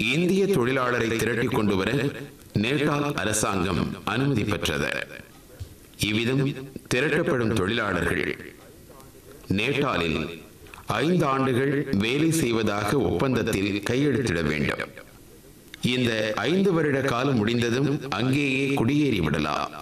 இந்திய தொழிலாளரை திரட்டிக் கொண்டு வர நேட்டால் அரசாங்கம் அனுமதி பெற்றது இவ்விதம் திரட்டப்படும் தொழிலாளர்கள் நேட்டாலில் ஐந்து ஆண்டுகள் வேலை செய்வதாக ஒப்பந்தத்தில் கையெழுத்திட வேண்டும் இந்த ஐந்து வருட காலம் முடிந்ததும் அங்கேயே குடியேறி விடலாம்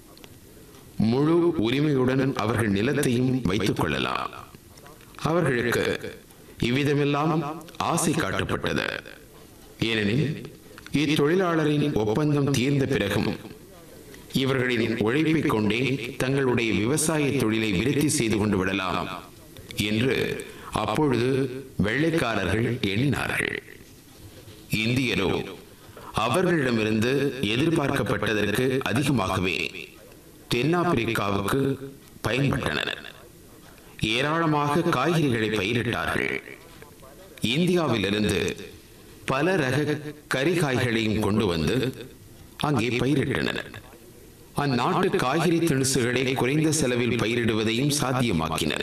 முழு உரிமையுடன் அவர்கள் நிலத்தையும் வைத்துக் கொள்ளலாம் அவர்களுக்கு இவ்விதமெல்லாம் ஆசை காட்டப்பட்டது ஏனெனில் இத்தொழிலாளரின் ஒப்பந்தம் தீர்ந்த பிறகும் இவர்களின் உழைப்பைக் கொண்டே தங்களுடைய விவசாய தொழிலை விருத்தி செய்து கொண்டு விடலாம் என்று அப்பொழுது வெள்ளைக்காரர்கள் எண்ணினார்கள் இந்தியரோ அவர்களிடமிருந்து எதிர்பார்க்கப்பட்டதற்கு அதிகமாகவே தென்னாப்பிரிக்காவுக்கு பயன்பட்டனர் ஏராளமாக காய்கறிகளை பயிரிட்டார்கள் இந்தியாவிலிருந்து பல ரக கரிகாய்களையும் கொண்டு வந்து அங்கே பயிரிட்டனர் அந்நாட்டு காய்கறி திணுசுகளை குறைந்த செலவில் பயிரிடுவதையும் சாத்தியமாக்கினர்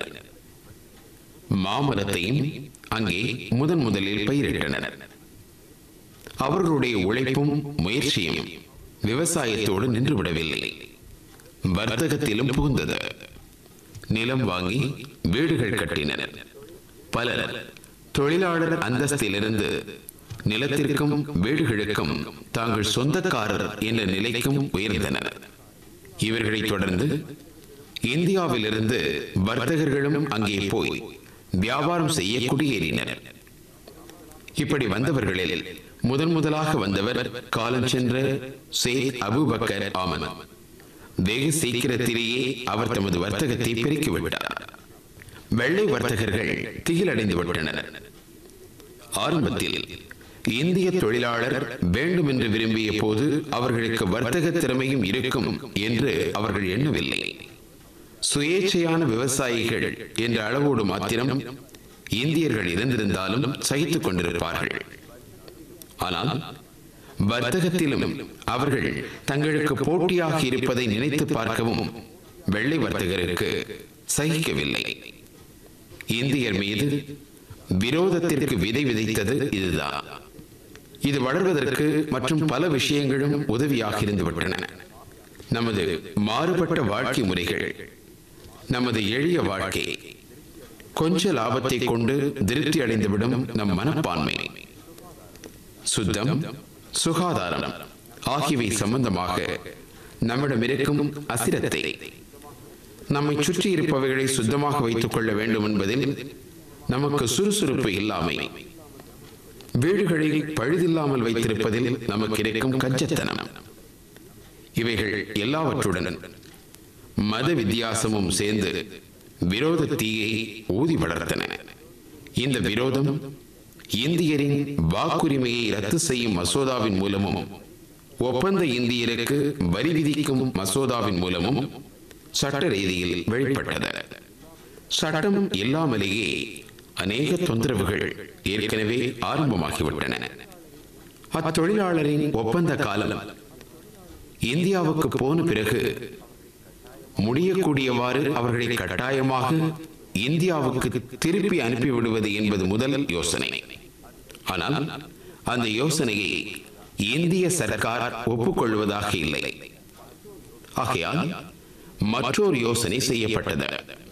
மாமரத்தையும் அங்கே முதன் முதலில் பயிரிட்டனர் அவர்களுடைய உழைப்பும் முயற்சியும் விவசாயத்தோடு நின்றுவிடவில்லை வர்த்தகத்திலும் புகுந்தது நிலம் வாங்கி வீடுகள் கட்டினர் பலர் தொழிலாளர் அந்தஸ்திலிருந்து நிலத்திற்கும் வீடுகளுக்கும் தாங்கள் சொந்தக்காரர் என்ற நிலைக்கும் உயர்ந்தனர் இவர்களைத் தொடர்ந்து இந்தியாவிலிருந்து வர்த்தகர்களும் அங்கே போய் வியாபாரம் செய்ய குடியேறினர் இப்படி வந்தவர்களில் முதன் முதலாக வந்தவர் காலம் சென்ற சேத் அபுபக்கர் ஆமன் வெகு சீக்கிரத்திலேயே அவர் தமது வர்த்தகத்தை பெருக்கிவிட்டார் வெள்ளை வர்த்தகர்கள் திகிலடைந்து விட்டனர் ஆரம்பத்தில் இந்திய தொழிலாளர் வேண்டும் என்று விரும்பிய போது அவர்களுக்கு வர்த்தக திறமையும் இருக்கும் என்று அவர்கள் எண்ணவில்லை சுயேட்சையான விவசாயிகள் என்ற அளவோடு மாத்திரம் இந்தியர்கள் இருந்திருந்தாலும் சகித்துக் கொண்டிருப்பார்கள் ஆனால் வர்த்தகத்திலும் அவர்கள் தங்களுக்கு போட்டியாக இருப்பதை நினைத்து பார்க்கவும் வெள்ளை வர்த்தகருக்கு சகிக்கவில்லை இந்தியர் மீது விரோதத்திற்கு விதை விதைத்தது இதுதான் இது வளர்வதற்கு மற்றும் பல விஷயங்களும் உதவியாக இருந்துவிட்டன நமது மாறுபட்ட வாழ்க்கை முறைகள் நமது எளிய வாழ்க்கை கொஞ்ச லாபத்தை கொண்டு திருப்தி அடைந்துவிடும் நம் மனப்பான்மை சுத்தம் சுகாதாரம் ஆகியவை சம்பந்தமாக நம்மிடம் இருக்கும் அசிரத்தை நம்மை சுற்றி இருப்பவைகளை சுத்தமாக வைத்துக் கொள்ள வேண்டும் என்பதில் நமக்கு சுறுசுறுப்பு இல்லாமை வீடுகளை பழுதில்லாமல் வைத்திருப்பதில் நமக்கு இருக்கும் கஞ்சத்தனம் இவைகள் எல்லாவற்றுடன் மத வித்தியாசமும் சேர்ந்து விரோத தீயை ஊதி வளர்த்தன இந்த விரோதம் இந்தியரின் வாக்குரிமையை ரத்து செய்யும் மசோதாவின் மூலமும் ஒப்பந்த இந்தியருக்கு வரி விதிக்கும் மசோதாவின் மூலமும் சட்ட ரீதியில் வெளிப்பட்டது சட்டம் இல்லாமலேயே அநேக தொந்தரவுகள் ஏற்கனவே ஆரம்பமாகிவிட்டன அத்தொழிலாளரின் ஒப்பந்த காலம் இந்தியாவுக்கு போன பிறகு முடியக்கூடியவாறு அவர்களை கட்டாயமாக இந்தியாவுக்கு திருப்பி அனுப்பிவிடுவது என்பது முதல் யோசனை ஆனால் அந்த யோசனையை இந்திய சர்க்கார் ஒப்புக்கொள்வதாக இல்லை ஆகையால் மற்றொரு யோசனை செய்யப்பட்டது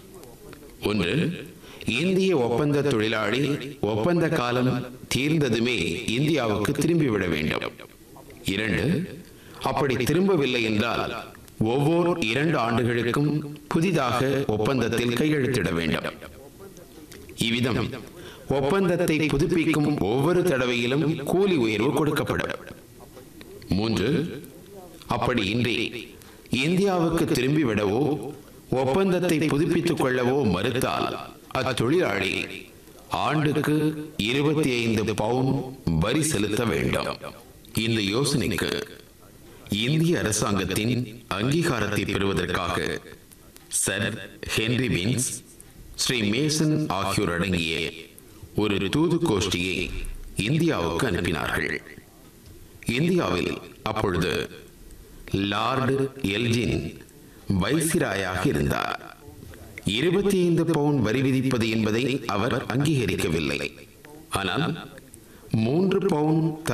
ஒன்று இந்திய ஒப்பந்த தொழிலாளி ஒப்பந்த காலம் தீர்ந்ததுமே இந்தியாவுக்கு திரும்பிவிட வேண்டும் இரண்டு அப்படி திரும்பவில்லை என்றால் ஒவ்வொரு இரண்டு ஆண்டுகளுக்கும் புதிதாக ஒப்பந்தத்தில் கையெழுத்திட வேண்டும் இவ்விதம் ஒப்பந்தத்தை புதுப்பிக்கும் ஒவ்வொரு தடவையிலும் கூலி உயர்வு கொடுக்கப்படும் மூன்று அப்படி இன்றி இந்தியாவுக்கு திரும்பிவிடவோ ஒப்பந்தத்தை புதுப்பித்துக் கொள்ளவோ மறுத்தால் அத்தொழிலாளி ஆண்டுக்கு இருபத்தி ஐந்து பவுன் வரி செலுத்த வேண்டும் இந்த யோசனைக்கு இந்திய அரசாங்கத்தின் அங்கீகாரத்தை பெறுவதற்காக sir Henry Vince Sri Mason ஆகியோர் அடங்கிய ஒரு தூது கோஷ்டியை இந்தியாவுக்கு அனுப்பினார்கள் இந்தியாவில் அப்பொழுது லார்டு எல்ஜின் வைசிராயாக இருந்தார் இருபத்தி ஐந்து பவுன் வரி விதிப்பது என்பதை அவர் அங்கீகரிக்கவில்லை ஆனால் மூன்று பவுன்